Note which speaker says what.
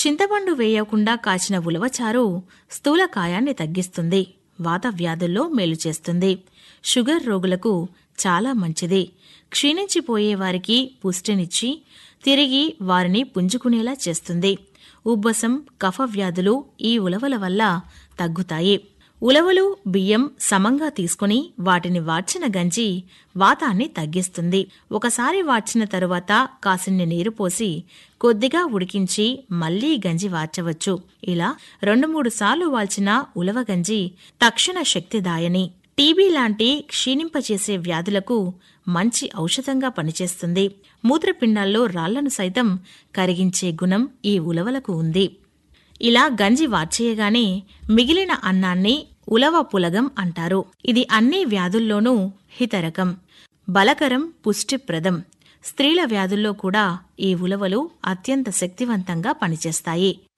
Speaker 1: చింతపండు వేయకుండా కాచిన ఉలవచారు స్థూలకాయాన్ని తగ్గిస్తుంది వాత వ్యాధుల్లో మేలు చేస్తుంది షుగర్ రోగులకు చాలా మంచిది క్షీణించిపోయే వారికి పుష్టినిచ్చి తిరిగి వారిని పుంజుకునేలా చేస్తుంది ఉబ్బసం కఫ వ్యాధులు ఈ ఉలవల వల్ల తగ్గుతాయి ఉలవలు బియ్యం సమంగా తీసుకుని వాటిని వార్చిన గంజి వాతాన్ని తగ్గిస్తుంది ఒకసారి వార్చిన తరువాత కాసిన్ని నీరు పోసి కొద్దిగా ఉడికించి మళ్లీ గంజి వార్చవచ్చు ఇలా రెండు మూడు సార్లు వాల్చిన ఉలవ గంజి తక్షణ శక్తిదాయని టీబీ లాంటి క్షీణింపచేసే వ్యాధులకు మంచి ఔషధంగా పనిచేస్తుంది మూత్రపిండాల్లో రాళ్లను సైతం కరిగించే గుణం ఈ ఉలవలకు ఉంది ఇలా గంజి వార్చేయగానే మిగిలిన అన్నాన్ని ఉలవ పులగం అంటారు ఇది అన్ని వ్యాధుల్లోనూ హితరకం బలకరం పుష్టిప్రదం స్త్రీల వ్యాధుల్లో కూడా ఈ ఉలవలు అత్యంత శక్తివంతంగా పనిచేస్తాయి